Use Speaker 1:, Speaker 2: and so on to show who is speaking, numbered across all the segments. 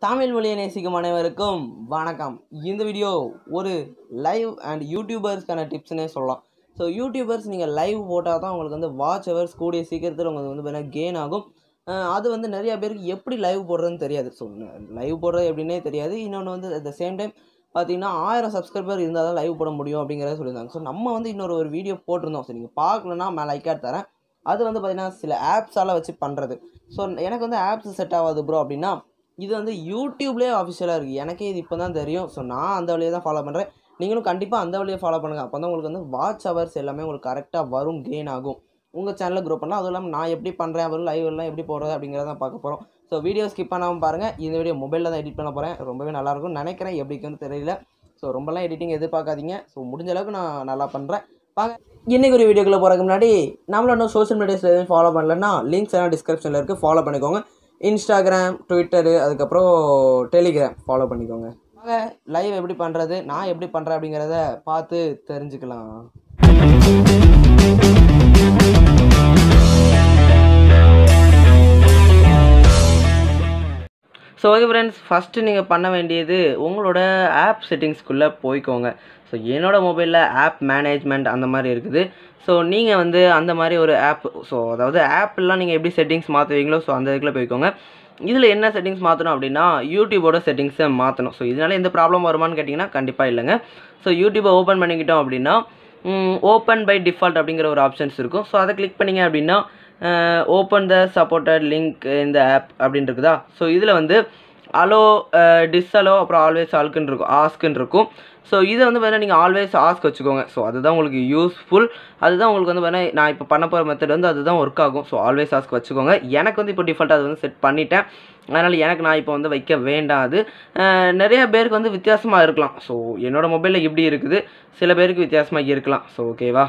Speaker 1: தமிழ் மொழியை நேசிக்கும் அனைவருக்கும் வணக்கம் இந்த வீடியோ ஒரு லைவ் அண்ட் யூடியூபர்ஸ்க்கான டிப்ஸ்னே சொல்லலாம் ஸோ யூடியூபர்ஸ் நீங்கள் லைவ் போட்டால் தான் உங்களுக்கு வந்து வாட்ச் ஹவர்ஸ் கூடிய சீக்கிரத்தில் உங்களுக்கு வந்து பார்த்தீங்கன்னா கெயின் ஆகும் அஹ் அது வந்து நிறைய பேருக்கு எப்படி லைவ் போடுறதுன்னு தெரியாது ஸோ லைவ் போடுறது எப்படின்னே தெரியாது இன்னொன்று வந்து அட் த சேம் டைம் பார்த்தீங்கன்னா ஆயிரம் சப்ஸ்கிரைபர் இருந்தால் தான் லைவ் போட முடியும் அப்படிங்கிறத சொல்லியிருந்தாங்க ஸோ நம்ம வந்து இன்னொரு ஒரு வீடியோ போட்டிருந்தோம் ஸோ நீங்கள் பார்க்கலன்னா மேலே லைக்காக தரேன் அது வந்து பார்த்தீங்கன்னா சில ஆப்ஸால் வச்சு பண்ணுறது ஸோ எனக்கு வந்து ஆப்ஸ் செட் ஆகாது ப்ரோ அப்படின்னா இது வந்து யூடியூப்லேயே அஃபிஷியலாக இருக்குது எனக்கே இது இப்போ தான் தெரியும் ஸோ நான் அந்த வழியை தான் ஃபாலோ பண்ணுறேன் நீங்களும் கண்டிப்பாக அந்த வழியை ஃபாலோ பண்ணுங்கள் அப்போ தான் உங்களுக்கு வந்து வாட்ச் ஹவர்ஸ் எல்லாமே உங்களுக்கு கரெக்டாக வரும் கெயின் ஆகும் உங்கள் சேனலில் க்ரோ பண்ணலாம் அதுவும் இல்லாமல் நான் எப்படி பண்ணுறேன் வரும் லைவ் எல்லாம் எப்படி போடுறது அப்படிங்கிறத தான் பார்க்க போகிறோம் ஸோ வீடியோ ஸ்கிப் பண்ணாமல் பாருங்கள் இந்த வீடியோ மொபைலில் தான் எடிட் பண்ண போகிறேன் ரொம்பவே நல்லாயிருக்கும் நினைக்கிறேன் எப்படிக்குன்னு தெரியல ஸோ ரொம்பலாம் எடிட்டிங் எதிர்பார்க்காதீங்க ஸோ முடிஞ்ச அளவுக்கு நான் நல்லா பண்ணுறேன் வாங்க இன்றைக்கி ஒரு வீடியோக்குள்ளே போகிறதுக்கு முன்னாடி நம்மள இன்னும் சோஷியல் மீடியாஸில் எதுவும் ஃபாலோ பண்ணலன்னா லிங்க்ஸ் எல்லாம் டிஸ்கிரிப்ஷனில் இருக்குது ஃபாலோ பண்ணிக்கோங்க இன்ஸ்டாகிராம் ட்விட்டரு அதுக்கப்புறம் டெலிகிராம் ஃபாலோ பண்ணிக்கோங்க வாங்க லைவ் எப்படி பண்ணுறது நான் எப்படி பண்ணுறேன் அப்படிங்கிறத பார்த்து தெரிஞ்சுக்கலாம் ஸோ ஓகே ஃப்ரெண்ட்ஸ் ஃபஸ்ட்டு நீங்கள் பண்ண வேண்டியது உங்களோட ஆப் செட்டிங்ஸ்குள்ளே போய்க்கோங்க ஸோ என்னோட மொபைலில் ஆப் மேனேஜ்மெண்ட் அந்த மாதிரி இருக்குது ஸோ நீங்கள் வந்து அந்த மாதிரி ஒரு ஆப் ஸோ அதாவது ஆப்லாம் நீங்கள் எப்படி செட்டிங்ஸ் மாற்றுவீங்களோ ஸோ அந்த இதுக்குள்ளே போய்க்கோங்க இதில் என்ன செட்டிங்ஸ் மாற்றணும் அப்படின்னா யூடியூபோட செட்டிங்ஸை மாற்றணும் ஸோ இதனால் எந்த ப்ராப்ளம் வருமானு கேட்டிங்கன்னா கண்டிப்பாக இல்லைங்க ஸோ யூடியூப்பை ஓப்பன் பண்ணிக்கிட்டோம் அப்படின்னா ஓப்பன் பை டிஃபால்ட் அப்படிங்கிற ஒரு ஆப்ஷன்ஸ் இருக்கும் ஸோ அதை கிளிக் பண்ணிங்க அப்படின்னா ஓப்பன் த சப்போர்ட்டட் லிங்க் இந்த ஆப் அப்படின்னு இருக்குதா ஸோ இதில் வந்து அலோ டிஸ்அலோ அப்புறம் ஆல்வேஸ் ஆல்க்குன்னு இருக்கும் ஆஸ்க்குன்னு இருக்கும் ஸோ இதை வந்து பார்த்தீங்கன்னா நீங்கள் ஆல்வேஸ் ஆஸ்க் வச்சுக்கோங்க ஸோ அதுதான் உங்களுக்கு யூஸ்ஃபுல் அதுதான் உங்களுக்கு வந்து பார்த்தீங்கன்னா நான் இப்போ பண்ண போகிற மெத்தட் வந்து அதுதான் ஒர்க் ஆகும் ஸோ ஆல்வேஸ் ஆஸ்க் வச்சுக்கோங்க எனக்கு வந்து இப்போ டிஃபால்ட் அது வந்து செட் பண்ணிட்டேன் அதனால் எனக்கு நான் இப்போ வந்து வைக்க வேண்டாம் அது அஹ் நிறைய பேருக்கு வந்து வித்தியாசமாக இருக்கலாம் ஸோ என்னோடய மொபைலில் இப்படி இருக்குது சில பேருக்கு வித்தியாசமாக இருக்கலாம் ஸோ ஓகேவா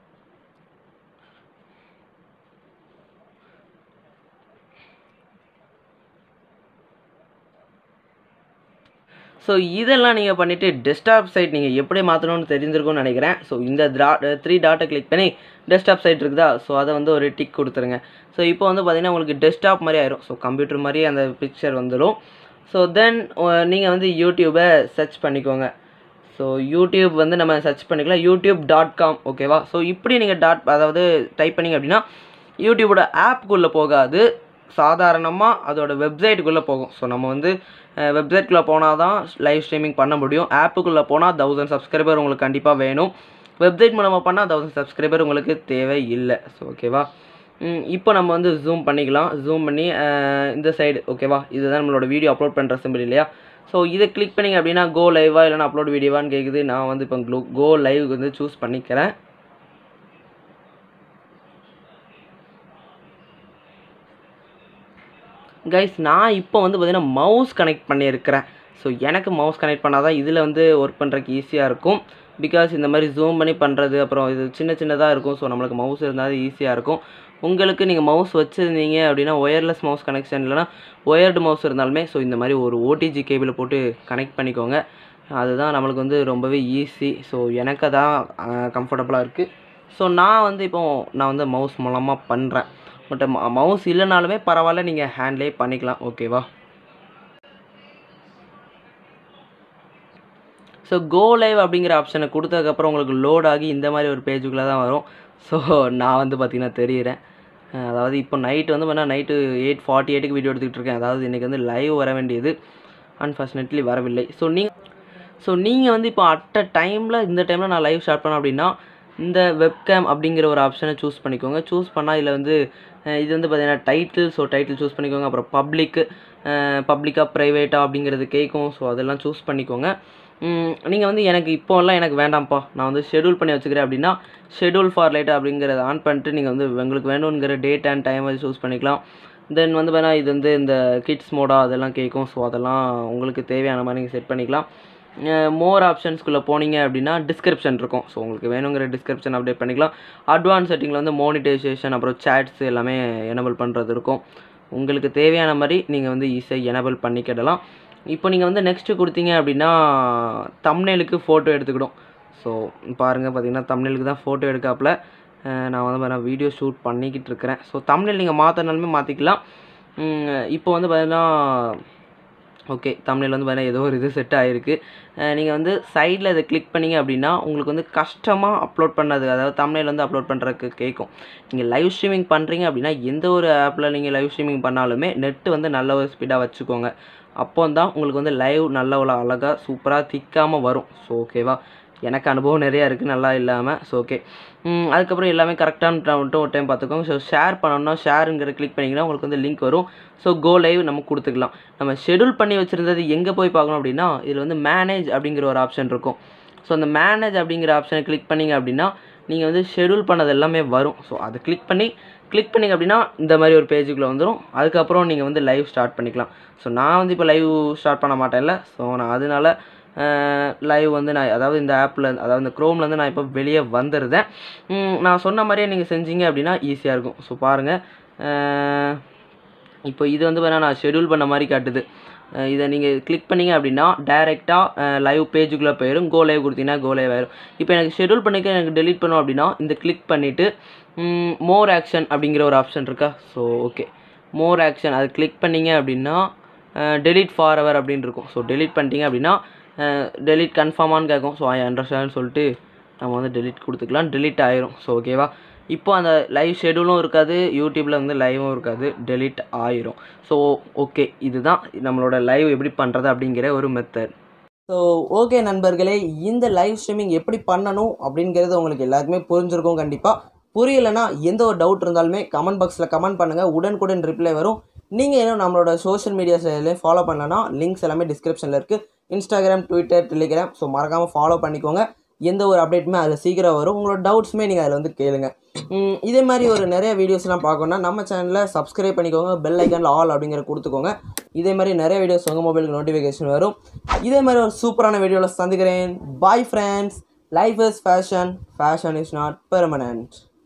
Speaker 1: ஸோ இதெல்லாம் நீங்கள் பண்ணிவிட்டு டெஸ்க்டாப் சைட் நீங்கள் எப்படி மாற்றணும்னு தெரிஞ்சிருக்கும்னு நினைக்கிறேன் ஸோ இந்த ட்ரா த்ரீ டாட்டை கிளிக் பண்ணி டெஸ்க்டாப் சைட் இருக்குதா ஸோ அதை வந்து ஒரு டிக் கொடுத்துருங்க ஸோ இப்போ வந்து பார்த்தீங்கன்னா உங்களுக்கு டெஸ்க்டாப் மாதிரி ஆயிரும் ஸோ கம்ப்யூட்டர் மாதிரி அந்த பிக்சர் வந்துடும் ஸோ தென் நீங்கள் வந்து யூடியூபை சர்ச் பண்ணிக்கோங்க ஸோ யூடியூப் வந்து நம்ம சர்ச் பண்ணிக்கலாம் யூடியூப் டாட் காம் ஓகேவா ஸோ இப்படி நீங்கள் டாட் அதாவது டைப் பண்ணிங்க அப்படின்னா யூடியூபோட ஆப்புக்குள்ளே போகாது சாதாரணமாக அதோட வெப்சைட்டுக்குள்ளே போகும் ஸோ நம்ம வந்து வெப்சைட்குள்ளே போனால் தான் லைவ் ஸ்ட்ரீமிங் பண்ண முடியும் ஆப்புக்குள்ளே போனால் தௌசண்ட் சப்ஸ்கிரைபர் உங்களுக்கு கண்டிப்பாக வேணும் வெப்சைட் மூலமாக பண்ணால் தௌசண்ட் சப்ஸ்கிரைபர் உங்களுக்கு தேவை இல்லை ஸோ ஓகேவா இப்போ நம்ம வந்து ஜூம் பண்ணிக்கலாம் ஜூம் பண்ணி இந்த சைடு ஓகேவா இதுதான் நம்மளோட வீடியோ அப்லோட் பண்ணுற சிம்பிள் இல்லையா ஸோ இதை கிளிக் பண்ணிங்க அப்படின்னா கோ லைவா இல்லைனா அப்லோட் வீடியோவான்னு கேட்குது நான் வந்து இப்போ க்ளோ கோ லைவ் வந்து சூஸ் பண்ணிக்கிறேன் கைஸ் நான் இப்போ வந்து பார்த்திங்கன்னா மவுஸ் கனெக்ட் பண்ணியிருக்கிறேன் ஸோ எனக்கு மவுஸ் கனெக்ட் பண்ணால் தான் இதில் வந்து ஒர்க் பண்ணுறதுக்கு ஈஸியாக இருக்கும் பிகாஸ் இந்த மாதிரி ஜூம் பண்ணி பண்ணுறது அப்புறம் இது சின்ன சின்னதாக இருக்கும் ஸோ நம்மளுக்கு மவுஸ் இருந்தால் ஈஸியாக இருக்கும் உங்களுக்கு நீங்கள் மவுஸ் வச்சுருந்தீங்க அப்படின்னா ஒயர்லெஸ் மவுஸ் கனெக்ஷன் இல்லைனா ஒயர்டு மவுஸ் இருந்தாலுமே ஸோ இந்த மாதிரி ஒரு ஓடிஜி கேபிளை போட்டு கனெக்ட் பண்ணிக்கோங்க அதுதான் நம்மளுக்கு வந்து ரொம்பவே ஈஸி ஸோ எனக்கு அதான் கம்ஃபர்டபுளாக இருக்குது ஸோ நான் வந்து இப்போ நான் வந்து மவுஸ் மூலமாக பண்ணுறேன் பட் மவுஸ் இல்லைனாலுமே பரவாயில்ல நீங்கள் ஹேண்ட்லேயே பண்ணிக்கலாம் ஓகேவா ஸோ கோ லைவ் அப்படிங்கிற ஆப்ஷனை கொடுத்ததுக்கப்புறம் உங்களுக்கு லோட் ஆகி இந்த மாதிரி ஒரு பேஜுக்குள்ளே தான் வரும் ஸோ நான் வந்து பார்த்திங்கன்னா தெரியிறேன் அதாவது இப்போ நைட்டு வந்து பார்த்தா நைட்டு எயிட் ஃபார்ட்டி எயிட்டுக்கு வீடியோ எடுத்துக்கிட்டு இருக்கேன் அதாவது இன்றைக்கி வந்து லைவ் வர வேண்டியது அன்ஃபார்ச்சுனேட்லி வரவில்லை ஸோ நீங்கள் ஸோ நீங்கள் வந்து இப்போ அட் அ டைமில் இந்த டைமில் நான் லைவ் ஸ்டார்ட் பண்ணேன் அப்படின்னா இந்த வெப்கேம் அப்படிங்கிற ஒரு ஆப்ஷனை சூஸ் பண்ணிக்கோங்க சூஸ் பண்ணால் இதில் வந்து இது வந்து பார்த்தீங்கன்னா டைட்டில் ஸோ டைட்டில் சூஸ் பண்ணிக்கோங்க அப்புறம் பப்ளிக்கு பப்ளிக்காக ப்ரைவேட்டாக அப்படிங்கிறது கேட்கும் ஸோ அதெல்லாம் சூஸ் பண்ணிக்கோங்க நீங்கள் வந்து எனக்கு இப்போல்லாம் எனக்கு வேண்டாம்ப்பா நான் வந்து ஷெடியூல் பண்ணி வச்சுக்கிறேன் அப்படின்னா ஷெடியூல் ஃபார் லைட் அப்படிங்கிறத ஆன் பண்ணிட்டு நீங்கள் வந்து உங்களுக்கு வேணுங்கிற டேட் அண்ட் டைம் வந்து சூஸ் பண்ணிக்கலாம் தென் வந்து வேணால் இது வந்து இந்த கிட்ஸ் மோடா அதெல்லாம் கேட்கும் ஸோ அதெல்லாம் உங்களுக்கு தேவையான மாதிரி நீங்கள் செட் பண்ணிக்கலாம் மோர் ஆப்ஷன்ஸ்குள்ளே போனீங்க அப்படின்னா டிஸ்கிரிப்ஷன் இருக்கும் ஸோ உங்களுக்கு வேணுங்கிற டிஸ்கிரிப்ஷன் அப்டேட் பண்ணிக்கலாம் அட்வான்ஸ் செட்டிங்கில் வந்து மோனிடைசேஷன் அப்புறம் சேட்ஸ் எல்லாமே எனபிள் பண்ணுறது இருக்கும் உங்களுக்கு தேவையான மாதிரி நீங்கள் வந்து ஈஸியாக எனபிள் பண்ணிக்கிடலாம் இப்போ நீங்கள் வந்து நெக்ஸ்ட்டு கொடுத்தீங்க அப்படின்னா தம்னேலுக்கு ஃபோட்டோ எடுத்துக்கிடும் ஸோ பாருங்கள் பார்த்தீங்கன்னா தம்னேலுக்கு தான் ஃபோட்டோ எடுக்காப்பில் நான் வந்து நான் வீடியோ ஷூட் பண்ணிக்கிட்டு இருக்கிறேன் ஸோ தம்னேல் நீங்கள் மாற்றினாலுமே மாற்றிக்கலாம் இப்போ வந்து பார்த்தீங்கன்னா ஓகே தமிழில் வந்து பார்த்தீங்கன்னா ஏதோ ஒரு இது செட் ஆகிருக்கு நீங்கள் வந்து சைடில் இதை கிளிக் பண்ணீங்க அப்படின்னா உங்களுக்கு வந்து கஷ்டமாக அப்லோட் பண்ணது அதாவது தமிழில் வந்து அப்லோட் பண்ணுறதுக்கு கேட்கும் நீங்கள் லைவ் ஸ்ட்ரீமிங் பண்ணுறீங்க அப்படின்னா எந்த ஒரு ஆப்பில் நீங்கள் லைவ் ஸ்ட்ரீமிங் பண்ணாலுமே நெட்டு வந்து நல்ல ஒரு ஸ்பீடாக வச்சுக்கோங்க அப்போ தான் உங்களுக்கு வந்து லைவ் நல்ல ஒரு அழகாக சூப்பராக திக்காமல் வரும் ஸோ ஓகேவா எனக்கு அனுபவம் நிறையா இருக்குது நல்லா இல்லாமல் ஸோ ஓகே அதுக்கப்புறம் எல்லாமே கரெக்டான மட்டும் ஒரு டைம் பார்த்துக்கோங்க ஸோ ஷேர் பண்ணணும்னா ஷேருங்கிற கிளிக் பண்ணிங்கன்னா உங்களுக்கு வந்து லிங்க் வரும் ஸோ கோ லைவ் நம்ம கொடுத்துக்கலாம் நம்ம ஷெடியூல் பண்ணி வச்சுருந்தது எங்கே போய் பார்க்கணும் அப்படின்னா இதில் வந்து மேனேஜ் அப்படிங்கிற ஒரு ஆப்ஷன் இருக்கும் ஸோ அந்த மேனேஜ் அப்படிங்கிற ஆப்ஷனை கிளிக் பண்ணிங்க அப்படின்னா நீங்கள் வந்து ஷெடியூல் பண்ணது எல்லாமே வரும் ஸோ அதை கிளிக் பண்ணி கிளிக் பண்ணிங்க அப்படின்னா இந்த மாதிரி ஒரு பேஜுக்குள்ளே வந்துடும் அதுக்கப்புறம் நீங்கள் வந்து லைவ் ஸ்டார்ட் பண்ணிக்கலாம் ஸோ நான் வந்து இப்போ லைவ் ஸ்டார்ட் பண்ண மாட்டேன்ல ஸோ நான் அதனால லைவ் வந்து நான் அதாவது இந்த ஆப்பில் அதாவது இந்த க்ரோம்லேருந்து நான் இப்போ வெளியே வந்துடுறேன் நான் சொன்ன மாதிரியே நீங்கள் செஞ்சீங்க அப்படின்னா ஈஸியாக இருக்கும் ஸோ பாருங்கள் இப்போ இது வந்து வேணால் நான் ஷெடியூல் பண்ண மாதிரி காட்டுது இதை நீங்கள் கிளிக் பண்ணிங்க அப்படின்னா டேரெக்டாக லைவ் பேஜுக்குள்ளே போயிடும் கோ லைவ் கொடுத்தீங்கன்னா கோ லைவ் ஆயிரும் இப்போ எனக்கு ஷெடியூல் பண்ணிக்க எனக்கு டெலிட் பண்ணோம் அப்படின்னா இந்த கிளிக் பண்ணிவிட்டு மோர் ஆக்ஷன் அப்படிங்கிற ஒரு ஆப்ஷன் இருக்கா ஸோ ஓகே மோர் ஆக்ஷன் அது கிளிக் பண்ணிங்க அப்படின்னா டெலிட் ஃபார் எவர் அப்படின்னு இருக்கும் ஸோ டெலிட் பண்ணிட்டீங்க அப்படின்னா டெலிட் கன்ஃபார்மானு கேட்கும் ஸோ ஐ அண்டர்ஸ்டாண்ட் சொல்லிட்டு நம்ம வந்து டெலிட் கொடுத்துக்கலாம் டெலிட் ஆயிரும் ஸோ ஓகேவா இப்போ அந்த லைவ் ஷெடியூலும் இருக்காது யூடியூப்பில் வந்து லைவும் இருக்காது டெலிட் ஆயிரும் ஸோ ஓகே இதுதான் நம்மளோட லைவ் எப்படி பண்ணுறது அப்படிங்கிற ஒரு மெத்தட் ஸோ ஓகே நண்பர்களே இந்த லைவ் ஸ்ட்ரீமிங் எப்படி பண்ணணும் அப்படிங்கிறது உங்களுக்கு எல்லாருக்குமே புரிஞ்சிருக்கும் கண்டிப்பாக புரியலைன்னா எந்த ஒரு டவுட் இருந்தாலுமே கமெண்ட் பாக்ஸில் கமெண்ட் பண்ணுங்கள் உடனுக்குடன் ரிப்ளை வரும் நீங்கள் இன்னும் நம்மளோட சோஷியல் மீடியாஸ் எல்லாம் ஃபாலோ பண்ணலன்னா லிங்க்ஸ் எல்லாமே டிஸ்கிரிப்ஷனில் இருக்குது இன்ஸ்டாகிராம் ட்விட்டர் டெலிகிராம் ஸோ மறக்காமல் ஃபாலோ பண்ணிக்கோங்க எந்த ஒரு அப்டேட்டுமே அதில் சீக்கிரம் வரும் உங்களோட டவுட்ஸுமே நீங்கள் அதில் வந்து கேளுங்க இதே மாதிரி ஒரு நிறைய வீடியோஸ்லாம் பார்க்கணுன்னா நம்ம சேனலில் சப்ஸ்கிரைப் பண்ணிக்கோங்க பெல் ஐக்கானில் ஆல் அப்படிங்கிற கொடுத்துக்கோங்க இதே மாதிரி நிறைய வீடியோஸ் உங்கள் மொபைலுக்கு நோட்டிஃபிகேஷன் வரும் இதே மாதிரி ஒரு சூப்பரான வீடியோவில் சந்திக்கிறேன் bye friends life is fashion fashion is not permanent